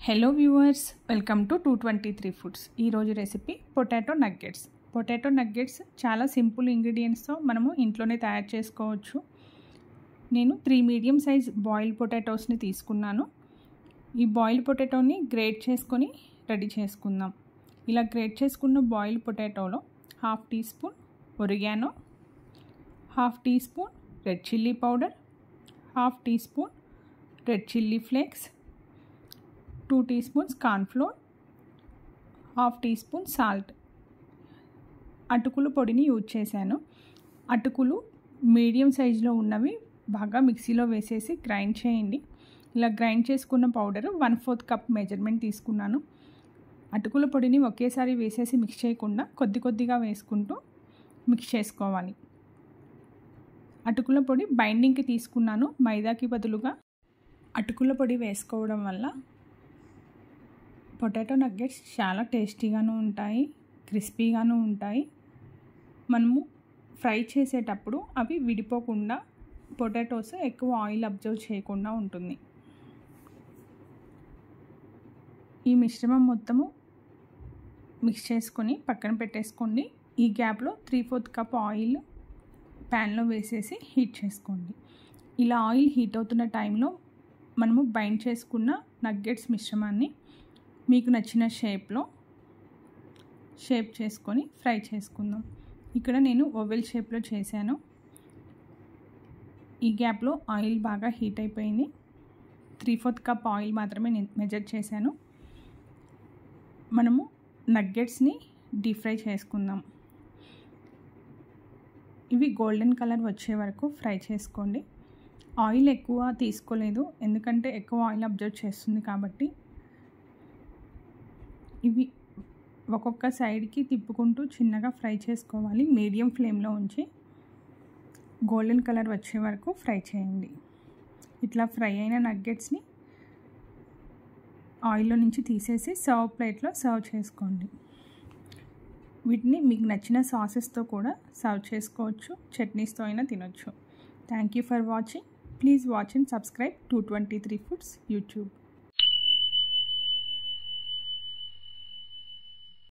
hello viewers welcome to two twenty three foods ఈరోజు recipe potato nuggets potato nuggets చాలా simple ఇంగ్రీడియంట్స్తో మనము ఇంట్లోనే తయారు చేసుకోవచ్చు నేను త్రీ మీడియం సైజ్ బాయిల్ పొటాటోస్ని తీసుకున్నాను ఈ బాయిల్ పొటాటోని గ్రేట్ చేసుకొని రెడీ చేసుకుందాం ఇలా గ్రేట్ చేసుకున్న బాయిల్ పొటాటోలో half teaspoon oregano half teaspoon red chilli powder half teaspoon red chilli flakes two teaspoons cornflour half teaspoon salt అటుకులు పొడిని యూజ్ చేశాను అటుకులు మీడియం సైజులో ఉన్నవి బాగా మిక్సీలో వేసేసి గ్రైండ్ చేయండి ఇలా గ్రైండ్ చేసుకున్న powder one fourth cup measurement తీసుకున్నాను అటుకుల పొడిని ఒకేసారి వేసేసి మిక్స్ చేయకుండా కొద్ది కొద్దిగా వేసుకుంటూ మిక్స్ చేసుకోవాలి అటుకుల పొడి బైండింగ్కి తీసుకున్నాను మైదాకి బదులుగా అటుకుల పొడి వేసుకోవడం వల్ల పొటాటో నగ్గెట్స్ చాలా టేస్టీగాను ఉంటాయి క్రిస్పీగాను ఉంటాయి మనము ఫ్రై చేసేటప్పుడు అవి విడిపోకుండా పొటాటోస్ ఎక్కువ ఆయిల్ అబ్జర్వ్ చేయకుండా ఉంటుంది ఈ మిశ్రమం మొత్తము మిక్స్ చేసుకొని పక్కన పెట్టేసుకోండి ఈ గ్యాప్లో త్రీ ఫోర్త్ కప్ ఆయిల్ ప్యాన్లో వేసేసి హీట్ చేసుకోండి ఇలా ఆయిల్ హీట్ అవుతున్న టైంలో మనము బైండ్ చేసుకున్న నగ్గెట్స్ మిశ్రమాన్ని మీకు నచ్చిన షేప్లో షేప్ చేసుకొని ఫ్రై చేసుకుందాం ఇక్కడ నేను ఓవెల్ షేప్లో చేశాను ఈ గ్యాప్లో ఆయిల్ బాగా హీట్ అయిపోయింది త్రీ ఫోర్త్ కప్ ఆయిల్ మాత్రమే నేను మెజర్ చేశాను మనము నగ్గెట్స్ని డీప్ ఫ్రై చేసుకుందాం ఇవి గోల్డెన్ కలర్ వచ్చే వరకు ఫ్రై చేసుకోండి ఆయిల్ ఎక్కువ తీసుకోలేదు ఎందుకంటే ఎక్కువ ఆయిల్ అబ్జర్వ్ చేస్తుంది కాబట్టి ఇవి ఒక్కొక్క సైడ్కి తిప్పుకుంటూ చిన్నగా ఫ్రై చేసుకోవాలి మీడియం ఫ్లేమ్లో ఉంచి గోల్డెన్ కలర్ వచ్చే వరకు ఫ్రై చేయండి ఇట్లా ఫ్రై అయిన నగ్గెట్స్ని ఆయిల్లో నుంచి తీసేసి సర్వ్ ప్లేట్లో సర్వ్ చేసుకోండి వీటిని మీకు నచ్చిన సాసెస్తో కూడా సర్వ్ చేసుకోవచ్చు చట్నీస్తో అయినా తినొచ్చు thank you for watching please watch and subscribe two twenty three foods YouTube